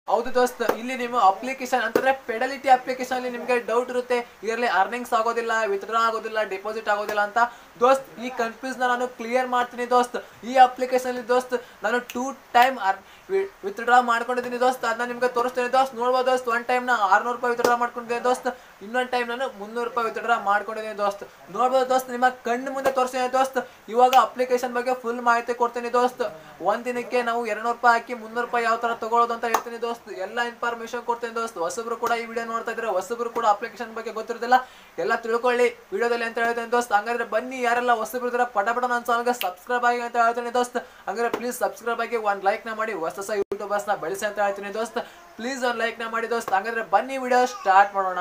ಹೌದು ದೋಸ್ತ್ ಇಲ್ಲಿ ನಿಮ್ಮ ಅಪ್ಲಿಕೇಶನ್ ಅಂತಂದ್ರೆ ಪೆಡಲಿಟಿ ಅಪ್ಲಿಕೇಶನ್ ಅಲ್ಲಿ ನಿಮಗೆ ಡೌಟ್ ಇರುತ್ತೆ ಇದರಲ್ಲಿ ಅರ್ನಿಂಗ್ಸ್ ಆಗೋದಿಲ್ಲ ವಿತ್ಡ್ರಾ ಆಗೋದಿಲ್ಲ ಡೆಪಾಸಿಟ್ ಆಗೋದಿಲ್ಲ ಅಂತ ದೋಸ್ತ್ ಈ ಕನ್ಫ್ಯೂಸ್ ನಾನು ಕ್ಲಿಯರ್ ಮಾಡ್ತೀನಿ ದೋಸ್ತ್ ಈ ಅಪ್ಲಿಕೇಶನ್ ಅಲ್ಲಿ ದೋಸ್ತ್ ನಾನು ಟೂ ಟೈಮ್ ವಿತ್ಡ್ರಾ ಮಾಡ್ಕೊಂಡಿದ್ದೀನಿ ದೋಸ್ತ್ ಅದನ್ನ ನಿಮ್ಗೆ ತೋರಿಸ್ತೇನೆ ದೋಸ್ತ್ ನೋಡ್ಬೋದು ದೋಸ್ತ್ ಒನ್ ಟೈಮ್ ನಾ ಆರ್ನೂರು ರೂಪಾಯಿ ವಿತ್ಡ್ರಾ ಮಾಡ್ಕೊಂಡಿದ್ದೀನಿ ದೋಸ್ತ್ ಇನ್ನೊಂದು ಟೈಮ್ ನಾನು ಮುನ್ನೂರು ರೂಪಾಯಿ ವಿತ್ಡ್ರಾ ಮಾಡ್ಕೊಂಡಿದ್ದೀನಿ ದೋಸ್ತ್ ನೋಡ್ಬೋದು ದೋಸ್ತ್ ನಿಮ್ಮ ಕಣ್ಣು ಮುಂದೆ ತೋರಿಸ್ತೀನಿ ದೋಸ್ತ್ ಇವಾಗ ಅಪ್ಲಿಕೇಶನ್ ಬಗ್ಗೆ ಫುಲ್ ಮಾಹಿತಿ ಕೊಡ್ತೀನಿ ದೋಸ್ತ್ ಒಂದ್ ದಿನಕ್ಕೆ ನಾವು ಎರಡ್ನೂರು ರೂಪಾಯಿ ಹಾಕಿ ಮುನ್ನೂರು ರೂಪಾಯಿ ಯಾವ ತರ ತಗೊಳ್ಳೋದು ಅಂತ ಹೇಳ್ತೀನಿ ದೋಸ್ತ್ ಎಲ್ಲ ಇನ್ಫಾರ್ಮೇಶನ್ ಕೊಡ್ತೀನಿ ದೋಸ್ತ್ ಹೊಸಬ್ರು ಕೂಡ ಈ ವಿಡಿಯೋ ನೋಡ್ತಾ ಇದ್ರೆ ಹೊಸಬ್ರು ಕೂಡ ಅಪ್ಲಿಕೇಶನ್ ಬಗ್ಗೆ ಗೊತ್ತಿರೋದಿಲ್ಲ ಎಲ್ಲ ತಿಳ್ಕೊಳ್ಳಿ ವಿಡಿಯೋದಲ್ಲಿ ಅಂತ ಹೇಳ್ತೀನಿ ದೋಸ್ತ್ ಹಂಗಾದ್ರೆ ಬನ್ನಿ ಯಾರೆಲ್ಲ ಹೊಸಬ್ರು ಇದ್ರೆ ಪಟ ಪಟ ನನ್ನ ಚಾನಲ್ಗೆ ಸಬ್ಸ್ಕ್ರೈಬ್ ಆಗಿ ಅಂತ ಹೇಳ್ತೀನಿ ದೋಸ್ತ್ ಹಂಗಾದ್ರೆ ಪ್ಲೀಸ್ ಸಬ್ಸ್ಕ್ರೈಬ್ ಆಗಿ ಒಂದ್ ಲೈಕ್ ನ ಮಾಡಿ ಹೊಸ ಹೊಸ ಯೂಟ್ಯೂಬರ್ಸ್ ನ ಬೆಳೆಸಿ ಅಂತ ಹೇಳ್ತೀನಿ ದೋಸ್ತ್ ಪ್ಲೀಸ್ ಒಂದ್ ಲೈಕ್ ನ ಮಾಡಿ ದೋಸ್ತ್ ಹಂಗಾದ್ರೆ ಬನ್ನಿ ವಿಡಿಯೋ ಸ್ಟಾರ್ಟ್ ಮಾಡೋಣ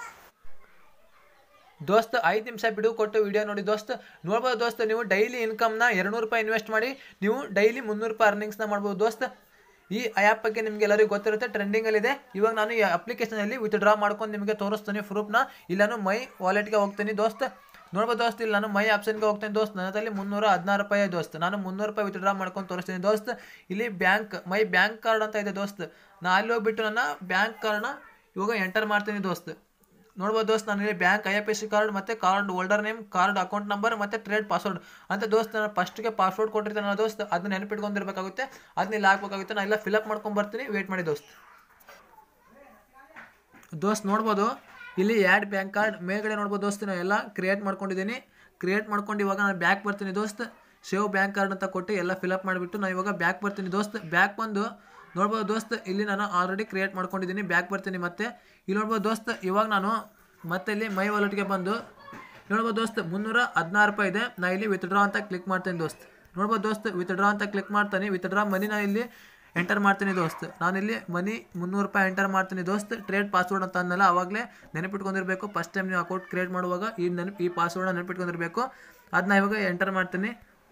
ದೋಸ್ತ್ ಐದು ನಿಮಿಷ ಬಿಡು ಕೊಟ್ಟು ವಿಡಿಯೋ ನೋಡಿ ದೋಸ್ತ್ ನೋಡ್ಬೋದು ದೋಸ್ತ್ ನೀವು ಡೈಲಿ ಇನ್ಕಮ್ನ ಎರಡ್ನೂರು ರೂಪಾಯಿ ಇನ್ವೆಸ್ಟ್ ಮಾಡಿ ನೀವು ಡೈಲಿ ಮುನ್ನೂರು ರೂಪಾಯಿ ಅರ್ನಿಂಗ್ಸ್ನ ಮಾಡ್ಬೋದು ದೋಸ್ತ್ ಈ ಆ್ಯಪ್ ಬಗ್ಗೆ ನಿಮ್ಗೆ ಎಲ್ಲರಿಗೂ ಗೊತ್ತಿರುತ್ತೆ ಟ್ರೆಂಡಿಂಗಲ್ಲಿದೆ ಇವಾಗ ನಾನು ಈ ಅಪ್ಲಿಕೇಶನಲ್ಲಿ ವಿತ್ಡ್ರಾ ಮಾಡ್ಕೊಂಡು ನಿಮಗೆ ತೋರಿಸ್ತೀನಿ ಪ್ರೂಫ್ನ ಇಲ್ಲ ನಾನು ಮೈ ವಾಲೆಟ್ಗೆ ಹೋಗ್ತೀನಿ ದೋಸ್ತ್ ನೋಡ್ಬೋದು ದೋಸ್ತ್ ಇಲ್ಲಿ ನಾನು ಮೈ ಆಪ್ಷನ್ಗೆ ಹೋಗ್ತೀನಿ ದೋಸ್ತ್ ನನ್ನಲ್ಲಿ ಮುನ್ನೂರ ಹದಿನಾರು ರೂಪಾಯಿ ದೋಸ್ತ್ ನಾನು ಮುನ್ನೂರು ರೂಪಾಯಿ ವಿತ್ಡ್ರಾ ಮಾಡ್ಕೊಂಡು ತೋರಿಸ್ತೀನಿ ದೋಸ್ತ್ ಇಲ್ಲಿ ಬ್ಯಾಂಕ್ ಮೈ ಬ್ಯಾಂಕ್ ಕಾರ್ಡ್ ಅಂತ ಇದೆ ದೋಸ್ತ್ ನಾನು ಅಲ್ಲಿ ಹೋಗ್ಬಿಟ್ಟು ನನ್ನ ಬ್ಯಾಂಕ್ ಕಾರ್ಡ್ನ ಇವಾಗ ಎಂಟರ್ ಮಾಡ್ತೀನಿ ದೋಸ್ತ್ ನೋಡ್ಬೋದು ದೋಸ್ತ್ ನಾನು ಇಲ್ಲಿ bank I F S C card ಮತ್ತು card holder name card account number ಮತ್ತು ಟ್ರೇಡ್ ಪಾಸ್ವರ್ಡ್ ಅಂತ ದೋಸ್ತ್ ನಾನು ಫಸ್ಟ್ಗೆ ಪಾಸ್ವರ್ಡ್ ಕೊಟ್ಟಿರ್ತಾನೆ ದೋಸ್ತ್ ಅದನ್ನ ನೆನಪಿಟ್ಕೊಂಡಿರ್ಬೇಕಾಗುತ್ತೆ ಅದನ್ನ ಇಲ್ಲಿ ಹಾಕ್ಬೇಕಾಗುತ್ತೆ ನಾನು ಎಲ್ಲ ಫಿಲಪ್ ಮಾಡ್ಕೊಂಡು ಬರ್ತೀನಿ ವೇಟ್ ಮಾಡಿ ದೋಸ್ತ್ ದೋಸ್ತ್ ನೋಡ್ಬೋದು ಇಲ್ಲಿ ಆ್ಯಡ್ ಬ್ಯಾಂಕ್ ಕಾರ್ಡ್ ಮೇಲ್ಗಡೆ ನೋಡ್ಬೋದು ದೋಸ್ತ್ ನಾನು ಎಲ್ಲ ಕ್ರಿಯೇಟ್ ಮಾಡ್ಕೊಂಡಿದ್ದೀನಿ ಕ್ರಿಯೇಟ್ ಮಾಡ್ಕೊಂಡು ಇವಾಗ ನಾನು ಬ್ಯಾಕ್ ಬರ್ತೀನಿ ದೋಸ್ತ್ ಸೇವ್ ಬ್ಯಾಂಕ್ ಕಾರ್ಡ್ ಅಂತ ಕೊಟ್ಟು ಎಲ್ಲ ಫಿಲಪ್ ಮಾಡಿಬಿಟ್ಟು ನಾನು ಇವಾಗ ಬ್ಯಾಕ್ ಬರ್ತೀನಿ ದೋಸ್ತ್ ಬ್ಯಾಕ್ ಬಂದು ನೋಡ್ಬೋದು ದೋಸ್ತ್ ಇಲ್ಲಿ ನಾನು ಆಲ್ರೆಡಿ ಕ್ರಿಯೇಟ್ ಮಾಡ್ಕೊಂಡಿದ್ದೀನಿ ಬ್ಯಾಕ್ ಬರ್ತೀನಿ ಮತ್ತೆ ಇಲ್ಲಿ ನೋಡ್ಬೋದು ದೋಸ್ತ್ ಇವಾಗ ನಾನು ಮತ್ತೆ ಇಲ್ಲಿ ಮೈ ವಾಲೆಟ್ಗೆ ಬಂದು ನೋಡ್ಬೋದು ದೋಸ್ತ್ ಮುನ್ನೂರ ಹದಿನಾರು ರೂಪಾಯಿ ಇದೆ ನಾ ಇಲ್ಲಿ ವಿತ್ಡ್ರಾ ಅಂತ ಕ್ಲಿಕ್ ಮಾಡ್ತೀನಿ ದೋಸ್ತ್ ನೋಡ್ಬೋದು ದೋಸ್ತ್ ವಿತ್ಡ್ರಾ ಅಂತ ಕ್ಲಿಕ್ ಮಾಡ್ತೀನಿ ವಿತ್ಡ್ರಾ ಮನಿ ನಾನು ಇಲ್ಲಿ ಎಂಟರ್ ಮಾಡ್ತೀನಿ ದೋಸ್ತ್ ನಾನಿಲ್ಲಿ ಮನಿ ಮುನ್ನೂರು ರೂಪಾಯಿ ಎಂಟರ್ ಮಾಡ್ತೀನಿ ದೋಸ್ತ್ ಟ್ರೇಡ್ ಪಾಸ್ವರ್ಡ್ ಅಂತ ಅಂದಲ್ಲ ಅವಾಗಲೇ ನೆನಪಿಟ್ಕೊಂಡಿರ್ಬೇಕು ಫಸ್ಟ್ ಟೈಮ್ ನೀವು ಅಕೌಂಟ್ ಕ್ರಿಯೇಟ್ ಮಾಡುವಾಗ ಈ ನೆನಪು ಈ ಪಾಸ್ವರ್ಡ್ನ ನೆನಪಿಟ್ಕೊಂಡಿರ್ಬೇಕು ಅದನ್ನ ಇವಾಗ ಎಂಟರ್ ಮಾಡ್ತೀನಿ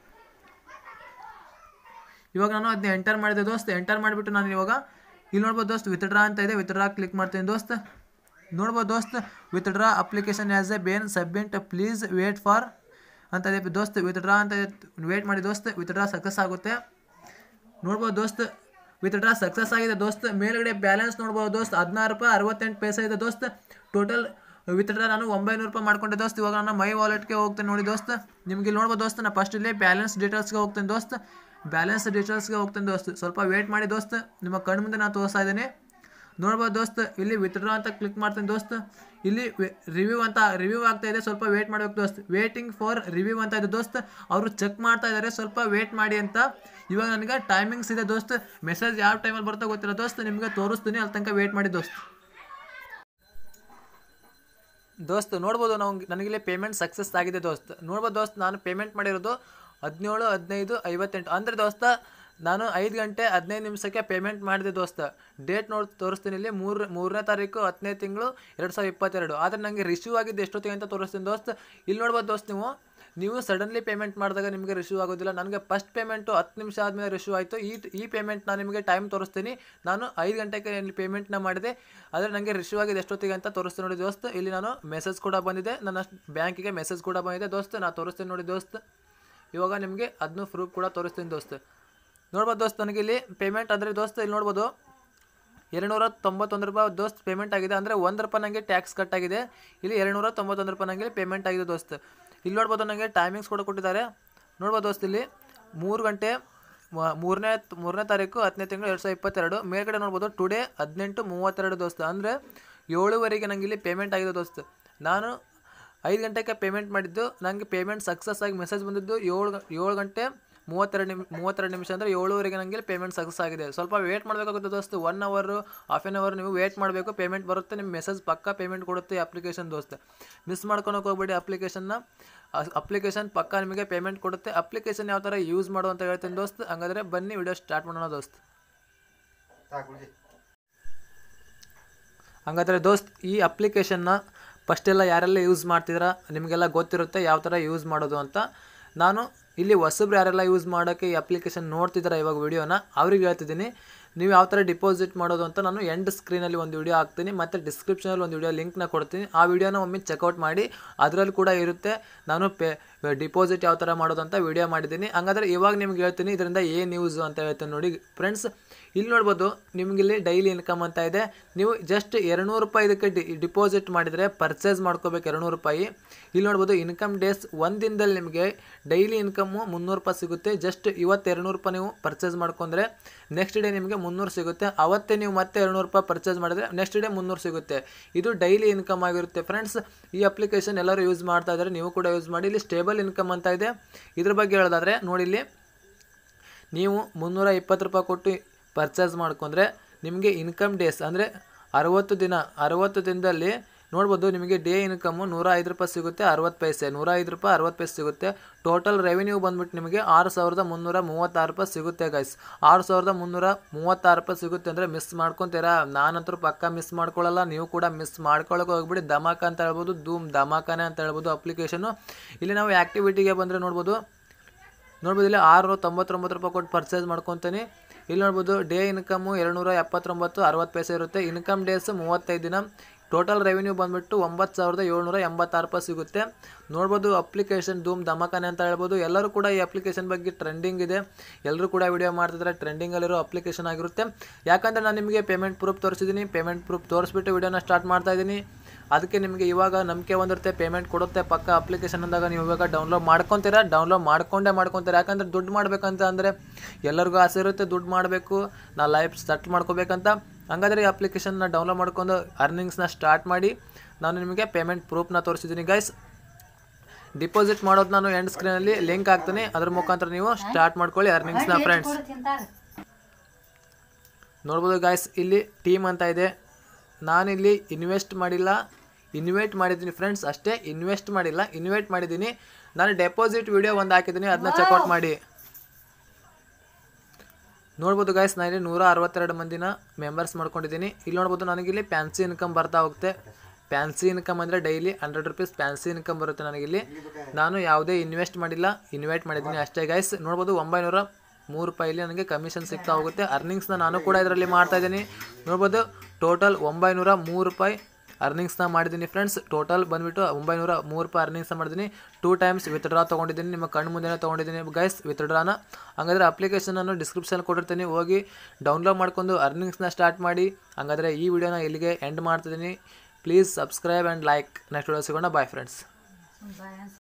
ಇವಾಗ ನಾನು ಅದನ್ನ ಎಂಟರ್ ಮಾಡಿದೆ ದೋಸ್ತ್ ಎಂಟರ್ ಮಾಡಿಬಿಟ್ಟು ನಾನು ಇವಾಗ ಇಲ್ಲಿ ನೋಡ್ಬೋದು ದೋಸ್ತ್ ವಿತ್ಡ್ರಾ ಅಂತ ಇದೆ ವಿತ್ಡ್ರಾ ಕ್ಲಿಕ್ ಮಾಡ್ತೀನಿ ದೋಸ್ತ್ ನೋಡ್ಬೋದು ದೋಸ್ತ್ withdraw application as a been submit please wait for ಅಂತ ಇದೆ ದೋಸ್ತ್ ವಿತ್ಡ್ರಾ ಅಂತ ವೇಟ್ ಮಾಡಿ ದೋಸ್ತ್ ವಿತ್ಡ್ರಾ ಸಕ್ಸಸ್ ಆಗುತ್ತೆ ನೋಡ್ಬೋದು ದೋಸ್ತ್ ವಿತ್ಡ್ರಾ ಸಕ್ಸಸ್ ಆಗಿದೆ ದೋಸ್ತ್ ಮೇಲ್ಗಡೆ ಬ್ಯಾಲೆನ್ಸ್ ನೋಡ್ಬೋದು ದೋಸ್ತ್ ಹದಿನಾರು ರೂಪಾಯಿ ಅರವತ್ತೆಂಟು ಪೈಸೆ ಇದೆ ದೋಸ್ತ್ ಟೋಟಲ್ ವಿತ್ಡ್ರಾ ನಾನು ಒಂಬೈನೂರು ರೂಪಾಯಿ ಮಾಡ್ಕೊಂಡೆ ದೋಸ್ತ್ ಇವಾಗ ನಾನು ಮೈ ವಾಲೆಟ್ಗೆ ಹೋಗ್ತೇನೆ ನೋಡಿ ದೋಸ್ತ್ ನಿಮ್ಗೆ ಇಲ್ಲಿ ನೋಡ್ಬೋದು ದೋಸ್ತ್ ನಾನು ಫಸ್ಟ್ ಇಲ್ಲಿ ಬ್ಯಾಲೆನ್ಸ್ ಡೀಟೇಲ್ಸ್ಗೆ ಹೋಗ್ತೇನೆ ದೋಸ್ತ್ ಬ್ಯಾಲೆನ್ಸ್ ಡೀಟೇಲ್ಸ್ಗೆ ಹೋಗ್ತೇನೆ ದೋಸ್ತ್ ಸ್ವಲ್ಪ ವೇಟ್ ಮಾಡಿ ದೋಸ್ತ್ ನಿಮ್ಮ ಕಣ್ಣು ಮುಂದೆ ನಾನು ತೋರಿಸ್ತಾ ಇದ್ದೀನಿ ನೋಡ್ಬೋದು ದೋಸ್ತ್ ಇಲ್ಲಿ ವಿತ್ಡ್ರಾ ಅಂತ ಕ್ಲಿಕ್ ಮಾಡ್ತೀನಿ ದೋಸ್ತ್ ಇಲ್ಲಿ ರಿವ್ಯೂ ಅಂತ ರಿವ್ಯೂ ಆಗ್ತಾ ಇದೆ ಸ್ವಲ್ಪ ವೇಟ್ ಮಾಡ್ಬೇಕು ದೋಸ್ತ್ ವೇಟಿಂಗ್ ಫಾರ್ ರಿವ್ಯೂ ಅಂತ ಇದೆ ದೋಸ್ತ್ ಅವರು ಚೆಕ್ ಮಾಡ್ತಾ ಇದ್ದಾರೆ ಸ್ವಲ್ಪ ವೇಟ್ ಮಾಡಿ ಅಂತ ಇವಾಗ ನನಗೆ ಟೈಮಿಂಗ್ಸ್ ಇದೆ ದೋಸ್ತ್ ಮೆಸೇಜ್ ಯಾವ ಟೈಮಲ್ಲಿ ಬರ್ತೋ ಗೊತ್ತಿಲ್ಲ ದೋಸ್ತ್ ನಿಮಗೆ ತೋರಿಸ್ತೀನಿ ಅಲ್ಲಿ ತನಕ ವೇಟ್ ಮಾಡಿ ದೋಸ್ತ್ ದೋಸ್ತ್ ನೋಡ್ಬೋದು ನಾವು ನನಗಿಲ್ಲಿ ಪೇಮೆಂಟ್ ಸಕ್ಸಸ್ ಆಗಿದೆ ದೋಸ್ತ್ ನೋಡ್ಬೋದು ದೋಸ್ತ್ ನಾನು ಪೇಮೆಂಟ್ ಮಾಡಿರೋದು ಹದಿನೇಳು ಹದಿನೈದು ಐವತ್ತೆಂಟು ಅಂದರೆ ದೋಸ್ತ ನಾನು ಐದು ಗಂಟೆ ಹದಿನೈದು ನಿಮಿಷಕ್ಕೆ ಪೇಮೆಂಟ್ ಮಾಡಿದೆ ದೋಸ್ತ ಡೇಟ್ ನೋಡಿ ತೋರಿಸ್ತೀನಿ ಇಲ್ಲಿ ಮೂರು ಮೂರನೇ ತಾರೀಕು ಹತ್ತನೇ ತಿಂಗಳು ಎರಡು ಸಾವಿರದ ಇಪ್ಪತ್ತೆರಡು ಆದರೆ ನನಗೆ ರಿಸೀವ್ ಆಗಿದ್ದು ಎಷ್ಟೊತ್ತಿಗೆ ಅಂತ ತೋರಿಸ್ತೀನಿ ದೋಸ್ತ್ ಇಲ್ಲಿ ನೋಡ್ಬೋದು ದೋಸ್ತ್ ನೀವು ನೀವು ಸಡನ್ಲಿ ಪೇಮೆಂಟ್ ಮಾಡಿದಾಗ ನಿಮಗೆ ರಿಸೀವ್ ಆಗೋದಿಲ್ಲ ನನಗೆ ಫಸ್ಟ್ ಪೇಮೆಂಟು ಹತ್ತು ನಿಮಿಷ ಆದಮೇಲೆ ರಿಸೀವ್ ಆಯಿತು ಈ ಈ ಪೇಮೆಂಟ್ ನಾನು ನಿಮಗೆ ಟೈಮ್ ತೋರಿಸ್ತೀನಿ ನಾನು ಐದು ಗಂಟೆಗೆ ಇಲ್ಲಿ ಪೇಮೆಂಟ್ನ ಮಾಡಿದೆ ಆದರೆ ನನಗೆ ರಿಸೀವ್ ಆಗಿದೆ ಎಷ್ಟೊತ್ತಿಗೆ ಅಂತ ತೋರಿಸ್ತೀನಿ ನೋಡಿ ದೋಸ್ತ್ ಇಲ್ಲಿ ನಾನು ಮೆಸೇಜ್ ಕೂಡ ಬಂದಿದೆ ನನ್ನ ಬ್ಯಾಂಕಿಗೆ ಮೆಸೇಜ್ ಕೂಡ ಬಂದಿದೆ ದೋಸ್ತ್ ನಾನು ತೋರಿಸ್ತೀನಿ ನೋಡಿ ದೋಸ್ತ್ ಇವಾಗ ನಿಮಗೆ ಅದನ್ನು ಪ್ರೂಫ್ ಕೂಡ ತೋರಿಸ್ತೀನಿ ದೋಸ್ತ್ ನೋಡ್ಬೋದು ದೋಸ್ತ್ ನನಗೆ ಇಲ್ಲಿ ಪೇಮೆಂಟ್ ಅಂದರೆ ದೋಸ್ತ್ ಇಲ್ಲಿ ನೋಡ್ಬೋದು ಎರಡುನೂರ ತೊಂಬತ್ತೊಂದು ರೂಪಾಯಿ ದೋಸ್ತ್ ಪೇಮೆಂಟ್ ಆಗಿದೆ ಅಂದರೆ ಒಂದು ರೂಪಾಯಿ ನನಗೆ ಟ್ಯಾಕ್ಸ್ ಕಟ್ ಆಗಿದೆ ಇಲ್ಲಿ ಎರಡುನೂರ ತೊಂಬತ್ತೊಂದು ರೂಪಾಯಿ ನನಗೆ ಪೇಮೆಂಟ್ ಆಗಿದೆ ದೋಸ್ತ್ ಇಲ್ಲಿ ನೋಡ್ಬೋದು ನನಗೆ ಟೈಮಿಂಗ್ಸ್ ಕೂಡ ಕೊಟ್ಟಿದ್ದಾರೆ ನೋಡ್ಬೋದು ದೋಸ್ತ್ ಇಲ್ಲಿ ಮೂರು ಗಂಟೆ ಮೂರನೇ ಮೂರನೇ ತಾರೀಕು ಹತ್ತನೇ ತಿಂಗಳು ಎರಡು ಸಾವಿರದ ಇಪ್ಪತ್ತೆರಡು ಮೇಲ್ಗಡೆ ನೋಡ್ಬೋದು ಟುಡೇ ಹದಿನೆಂಟು ಮೂವತ್ತೆರಡು ದೋಸ್ತ್ ಅಂದರೆ ಏಳುವರೆಗೆ ನನಗೆ ಇಲ್ಲಿ ಪೇಮೆಂಟ್ ಆಗಿದೆ ದೋಸ್ತ್ ನಾನು ಐದು ಗಂಟೆಗೆ ಪೇಮೆಂಟ್ ಮಾಡಿದ್ದು ನನಗೆ ಪೇಮೆಂಟ್ ಸಕ್ಸಸ್ ಆಗಿ ಮೆಸೇಜ್ ಬಂದಿದ್ದು ಏಳು ಏಳು ಗಂಟೆ ಮೂವತ್ತೆರಡು ನಿಮಿ ಮೂವತ್ತೆರಡು ನಿಮಿಷ ಅಂದರೆ ಏಳುವರೆಗೆ ನನಗೆ ಪೇಮೆಂಟ್ ಸಕ್ಸಸ್ ಆಗಿದೆ ಸ್ವಲ್ಪ ವೇಟ್ ಮಾಡಬೇಕಾಗುತ್ತೆ ದೋಸ್ತ್ ಒನ್ ಅವರು ಹಾಫ್ ಆನ್ ಅವರ್ ನೀವು ವೇಟ್ ಮಾಡಬೇಕು ಪೇಮೆಂಟ್ ಬರುತ್ತೆ ನಿಮ್ಮ ಮೆಸೇಜ್ ಪಕ್ಕ ಪೇಮೆಂಟ್ ಕೊಡುತ್ತೆ ಅಪ್ಲಿಕೇಶನ್ ದೋಸ್ತ್ ಮಿಸ್ ಮಾಡ್ಕೊಳಕ್ಕೆ ಹೋಗ್ಬೇಡಿ ಅಪ್ಲಿಕೇಶನ್ನ ಅಪ್ಲಿಕೇಶನ್ ಪಕ್ಕ ನಿಮಗೆ ಪೇಮೆಂಟ್ ಕೊಡುತ್ತೆ ಅಪ್ಲಿಕೇಶನ್ ಯಾವ ಥರ ಯೂಸ್ ಮಾಡು ಅಂತ ಹೇಳ್ತೀನಿ ದೋಸ್ತ್ ಹಂಗಾದ್ರೆ ಬನ್ನಿ ವಿಡಿಯೋ ಸ್ಟಾರ್ಟ್ ಮಾಡೋಣ ದೋಸ್ತ್ ಹಂಗಾದ್ರೆ ದೋಸ್ತ್ ಈ ಅಪ್ಲಿಕೇಶನ್ನ ಫಸ್ಟೆಲ್ಲ ಯಾರೆಲ್ಲ ಯೂಸ್ ಮಾಡ್ತಿದ್ರ ನಿಮಗೆಲ್ಲ ಗೊತ್ತಿರುತ್ತೆ ಯಾವ ಥರ ಯೂಸ್ ಮಾಡೋದು ಅಂತ ನಾನು ಇಲ್ಲಿ ಹೊಸಬ್ರು ಯಾರೆಲ್ಲ ಯೂಸ್ ಮಾಡೋಕ್ಕೆ ಈ ಅಪ್ಲಿಕೇಶನ್ ನೋಡ್ತಿದ್ದಾರೆ ಇವಾಗ ವಿಡಿಯೋನ ಅವ್ರಿಗೆ ಹೇಳ್ತಿದ್ದೀನಿ ನೀವು ಯಾವ ಥರ ಡಿಪಾಸಿಟ್ ಮಾಡೋದು ಅಂತ ನಾನು ಎಂಡ್ ಸ್ಕ್ರೀನಲ್ಲಿ ಒಂದು ವಿಡಿಯೋ ಹಾಕ್ತೀನಿ ಮತ್ತು ಡಿಸ್ಕ್ರಿಪ್ಷನಲ್ಲಿ ಒಂದು ವಿಡಿಯೋ ಲಿಂಕ್ನ ಕೊಡ್ತೀನಿ ಆ ವಿಡಿಯೋನ ಒಮ್ಮೆ ಚೆಕ್ಔಟ್ ಮಾಡಿ ಅದರಲ್ಲಿ ಕೂಡ ಇರುತ್ತೆ ನಾನು ಪೇ ಡಿಪಾಸಿಟ್ ಯಾವ ಥರ ಮಾಡೋದು ಅಂತ ವಿಡಿಯೋ ಮಾಡಿದ್ದೀನಿ ಹಂಗಾದ್ರೆ ಇವಾಗ ನಿಮ್ಗೆ ಹೇಳ್ತೀನಿ ಇದರಿಂದ ಏನು ಯೂಸು ಅಂತ ಹೇಳ್ತೀನಿ ನೋಡಿ ಫ್ರೆಂಡ್ಸ್ ಇಲ್ಲಿ ನೋಡ್ಬೋದು ನಿಮ್ಗೆ ಇಲ್ಲಿ ಡೈಲಿ ಇನ್ಕಮ್ ಅಂತ ಇದೆ ನೀವು ಜಸ್ಟ್ ಎರಡುನೂರು ರೂಪಾಯಿ ಇದಕ್ಕೆ ಡಿ ಡಿಪಾಸಿಟ್ ಮಾಡಿದರೆ ಪರ್ಚೇಸ್ ಮಾಡ್ಕೋಬೇಕು ಎರಡುನೂರು ರೂಪಾಯಿ ಇಲ್ಲಿ ನೋಡ್ಬೋದು ಇನ್ಕಮ್ ಡೇಸ್ ಒಂದು ದಿನದಲ್ಲಿ ನಿಮಗೆ ಡೈಲಿ ಇನ್ಕಮ್ಮು ಮುನ್ನೂರು ರೂಪಾಯಿ ಸಿಗುತ್ತೆ ಜಸ್ಟ್ ಇವತ್ತು ಎರಡುನೂರು ರೂಪಾಯಿ ನೀವು ಪರ್ಚೇಸ್ ಮಾಡ್ಕೊಂಡ್ರೆ ನೆಕ್ಸ್ಟ್ ಡೇ ನಿಮಗೆ ಮುನ್ನೂರು ಸಿಗುತ್ತೆ ಅವತ್ತೇ ನೀವು ಮತ್ತೆ ಎರಡುನೂರು ರೂಪಾಯಿ ಪರ್ಚೇಸ್ ಮಾಡಿದ್ರೆ ನೆಕ್ಸ್ಟ್ ಡೇ ಮುನ್ನೂರು ಸಿಗುತ್ತೆ ಇದು ಡೈಲಿ ಇನ್ಕಮ್ ಆಗಿರುತ್ತೆ ಫ್ರೆಂಡ್ಸ್ ಈ ಅಪ್ಲಿಕೇಶನ್ ಎಲ್ಲರೂ ಯೂಸ್ ಮಾಡ್ತಾ ಇದ್ದಾರೆ ನೀವು ಕೂಡ ಯೂಸ್ ಮಾಡಿ ಇಲ್ಲಿ ಸ್ಟೇಬಲ್ ಇನ್ಕಮ್ ಅಂತ ಇದೆ ಇದ್ರ ಬಗ್ಗೆ ಹೇಳೋದಾದ್ರೆ ನೋಡಿ ಇಲ್ಲಿ ನೀವು ಮುನ್ನೂರ ಇಪ್ಪತ್ತು ರೂಪಾಯಿ ಕೊಟ್ಟು ಪರ್ಚೇಸ್ ಮಾಡ್ಕೊಂಡ್ರೆ ನಿಮಗೆ ಇನ್ಕಮ್ ಡೇಸ್ ಅಂದರೆ ಅರವತ್ತು ದಿನ ಅರವತ್ತು ದಿನದಲ್ಲಿ ನೋಡ್ಬೋದು ನಿಮಗೆ ಡೇ ಇನ್ಕಮ್ಮು ನೂರ ಐದು ರೂಪಾಯಿ ಸಿಗುತ್ತೆ ಅರವತ್ತು ಪೈಸೆ ನೂರ ಐದು ರೂಪಾಯಿ ಅರವತ್ತು ಪೈಸೆ ಸಿಗುತ್ತೆ ಟೋಟಲ್ ರೆವೆನ್ಯೂ ಬಂದ್ಬಿಟ್ಟು ನಿಮಗೆ ಆರು ಸಾವಿರದ ಮುನ್ನೂರ ಮೂವತ್ತಾರು ರೂಪಾಯಿ ಸಿಗುತ್ತೆ ಗೈಸ್ ಆರು ಸಾವಿರದ ಮುನ್ನೂರ ಮೂವತ್ತಾರು ರೂಪಾಯಿ ಸಿಗುತ್ತೆ ಅಂದರೆ ಮಿಸ್ ಮಾಡ್ಕೊತೀರಾ ನಾನಂತರೂ ಪಕ್ಕ ಮಿಸ್ ಮಾಡ್ಕೊಳ್ಳಲ್ಲ ನೀವು ಕೂಡ ಮಿಸ್ ಮಾಡ್ಕೊಳ್ಳೋಕೆ ಹೋಗ್ಬಿಡಿ ಧಮಾಕ ಅಂತ ಹೇಳ್ಬೋದು ಧೂಮ್ ಧಮಾಕನೆ ಅಂತ ಹೇಳ್ಬೋದು ಅಪ್ಲಿಕೇಶನು ಇಲ್ಲಿ ನಾವು ಆ್ಯಕ್ಟಿವಿಟಿಗೆ ಬಂದರೆ ನೋಡ್ಬೋದು ನೋಡ್ಬೋದು ಇಲ್ಲಿ ಆರುನೂರ ತೊಂಬತ್ತೊಂಬತ್ತು ರೂಪಾಯಿ ಕೊಟ್ಟು ಪರ್ಚೇಸ್ ಮಾಡ್ಕೊತೀನಿ ಇಲ್ಲಿ ನೋಡ್ಬೋದು ಡೇ ಇನ್ಕಮ್ಮು ಎರಡುನೂರ ಎಪ್ಪತ್ತೊಂಬತ್ತು ಅರವತ್ತು ಪೈಸೆ ಇರುತ್ತೆ ಇನ್ಕಮ್ ಡೇಸ್ ಮೂವತ್ತೈದು ದಿನ ಟೋಟಲ್ ರೆವೆನ್ಯೂ ಬಂದುಬಿಟ್ಟು ಒಂಬತ್ತು ಸಾವಿರದ ಏಳ್ನೂರ ಎಂಬತ್ತಾರು ರೂಪಾಯಿ ಸಿಗುತ್ತೆ ನೋಡ್ಬೋದು ಅಪ್ಲಿಕೇಶನ್ ಧೂಮ್ ಧಮಾಕನೆ ಅಂತ ಹೇಳ್ಬೋದು ಎಲ್ಲರೂ ಕೂಡ ಈ ಅಪ್ಲಿಕೇಶನ್ ಬಗ್ಗೆ ಟ್ರೆಂಡಿಂಗ್ ಇದೆ ಎಲ್ಲರೂ ಕೂಡ ವಿಡಿಯೋ ಮಾಡ್ತಿದ್ದಾರೆ ಟ್ರೆಂಡಿಂಗಲ್ಲಿರೋ ಅಪ್ಲಿಕೇಶನ್ ಆಗಿರುತ್ತೆ ಯಾಕಂದರೆ ನಾನು ನಿಮಗೆ ಪೇಮೆಂಟ್ ಪ್ರೂಫ್ ತೋರಿಸಿದ್ದೀನಿ ಪೇಮೆಂಟ್ ಪ್ರೂಫ್ ತೋರಿಸ್ಬಿಟ್ಟು ವಿಡಿಯೋನ ಸ್ಟಾರ್ಟ್ ಮಾಡ್ತಾ ಇದ್ದೀನಿ ಅದಕ್ಕೆ ನಿಮಗೆ ಇವಾಗ ನಂಬಿಕೆ ಬಂದಿರುತ್ತೆ ಪೇಮೆಂಟ್ ಕೊಡುತ್ತೆ ಪಕ್ಕ ಅಪ್ಲಿಕೇಶನ್ ಅಂದಾಗ ನೀವು ಇವಾಗ ಡೌನ್ಲೋಡ್ ಮಾಡ್ಕೊತೀರಾ ಡೌನ್ಲೋಡ್ ಮಾಡ್ಕೊಂಡೇ ಮಾಡ್ಕೊತೀರಾ ಯಾಕಂದರೆ ದುಡ್ಡು ಮಾಡ್ಬೇಕಂತ ಅಂದರೆ ಎಲ್ಲರಿಗೂ ಆಸೆ ಇರುತ್ತೆ ದುಡ್ಡು ಮಾಡಬೇಕು ನಾ ಲೈಫ್ ಸೆಟ್ ಮಾಡ್ಕೋಬೇಕಂತ ಹಂಗಾದ್ರೆ ಈ ಅಪ್ಲಿಕೇಶನ್ನ ಡೌನ್ಲೋಡ್ ಮಾಡ್ಕೊಂಡು ಅರ್ನಿಂಗ್ಸ್ನ ಸ್ಟಾರ್ಟ್ ಮಾಡಿ ನಾನು ನಿಮಗೆ ಪೇಮೆಂಟ್ ಪ್ರೂಫ್ನ ತೋರಿಸಿದ್ದೀನಿ ಗೈಸ್ ಡಿಪಾಸಿಟ್ ಮಾಡೋದು ನಾನು ಎಂಡ್ ಸ್ಕ್ರೀನಲ್ಲಿ ಲಿಂಕ್ ಹಾಕ್ತೀನಿ ಅದ್ರ ಮುಖಾಂತರ ನೀವು ಸ್ಟಾರ್ಟ್ ಮಾಡ್ಕೊಳ್ಳಿ ಅರ್ನಿಂಗ್ಸ್ನ ಫ್ರೆಂಡ್ಸ್ ನೋಡ್ಬೋದು ಗಾಯ್ಸ್ ಇಲ್ಲಿ ಟೀಮ್ ಅಂತ ಇದೆ ನಾನಿಲ್ಲಿ ಇನ್ವೆಸ್ಟ್ ಮಾಡಿಲ್ಲ ಇನ್ವೈಟ್ ಮಾಡಿದ್ದೀನಿ ಫ್ರೆಂಡ್ಸ್ ಅಷ್ಟೇ ಇನ್ವೆಸ್ಟ್ ಮಾಡಿಲ್ಲ ಇನ್ವೈಟ್ ಮಾಡಿದ್ದೀನಿ ನಾನು ಡೆಪಾಸಿಟ್ ವಿಡಿಯೋ ಒಂದು ಹಾಕಿದ್ದೀನಿ ಅದನ್ನ ಚೆಕ್ಔಟ್ ಮಾಡಿ ನೋಡ್ಬೋದು ಗಾಯ್ಸ್ ನಾನಿಲ್ಲಿ ನೂರ ಅರವತ್ತೆರಡು ಮಂದಿನ ಮೆಂಬರ್ಸ್ ಮಾಡ್ಕೊಂಡಿದ್ದೀನಿ ಇಲ್ಲಿ ನೋಡ್ಬೋದು ನನಗಿಲ್ಲಿ ಪ್ಯಾನ್ಸಿ ಇನ್ಕಮ್ ಬರ್ತಾ ಹೋಗುತ್ತೆ ಪ್ಯಾನ್ಸಿ ಇನ್ಕಮ್ ಅಂದರೆ daily hundred rupees passive income ಬರುತ್ತೆ ನನಗಿಲ್ಲಿ ನಾನು ಯಾವುದೇ ಇನ್ವೆಸ್ಟ್ ಮಾಡಿಲ್ಲ ಇನ್ವೈಟ್ ಮಾಡಿದ್ದೀನಿ ಅಷ್ಟೇ ಗೈಸ್ ನೋಡ್ಬೋದು ಒಂಬೈನೂರ ಮೂರು ರೂಪಾಯಿಲಿ ನನಗೆ ಕಮಿಷನ್ ಸಿಗ್ತಾ ಹೋಗುತ್ತೆ ಅರ್ನಿಂಗ್ಸ್ನ ನಾನು ಕೂಡ ಇದರಲ್ಲಿ ಮಾಡ್ತಾ ಇದ್ದೀನಿ ನೋಡ್ಬೋದು ಟೋಟಲ್ ಒಂಬೈನೂರ ಮೂರು ರೂಪಾಯಿ ಅರ್ನಿಂಗ್ಸ್ನ ಮಾಡಿದ್ದೀನಿ ಫ್ರೆಂಡ್ಸ್ ಟೋಟಲ್ ಬಂದುಬಿಟ್ಟು ಒಂಬೈನೂರ ಮೂರು ರೂಪಾಯಿ ಅರ್ನಿಂಗ್ಸ್ನ ಮಾಡಿದ್ದೀನಿ ಟೂ ಟೈಮ್ಸ್ ವಿತ್ಡ್ರಾ ತೊಗೊಂಡಿದ್ದೀನಿ ನಿಮ್ಮ ಕಣ್ಣು ಮುಂದೆನೇ ತೊಗೊಂಡಿದ್ದೀನಿ ಗೈಸ್ ವಿತ್ಡ್ರಾನ ಹಂಗಾದ್ರೆ ಅಪ್ಲಿಕೇಶನನ್ನು ಡಿಸ್ಕ್ರಿಪ್ಷನ್ ಕೊಟ್ಟಿರ್ತೀನಿ ಹೋಗಿ ಡೌನ್ಲೋಡ್ ಮಾಡ್ಕೊಂಡು ಅರ್ನಿಂಗ್ಸ್ನ ಸ್ಟಾರ್ಟ್ ಮಾಡಿ ಹಂಗಾದ್ರೆ ಈ ವಿಡಿಯೋನ ಇಲ್ಲಿಗೆ ಎಂಡ್ ಮಾಡ್ತಿದ್ದೀನಿ please subscribe and like next video ಸಿಗೋಣ ಬಾಯ್ ಫ್ರೆಂಡ್ಸ್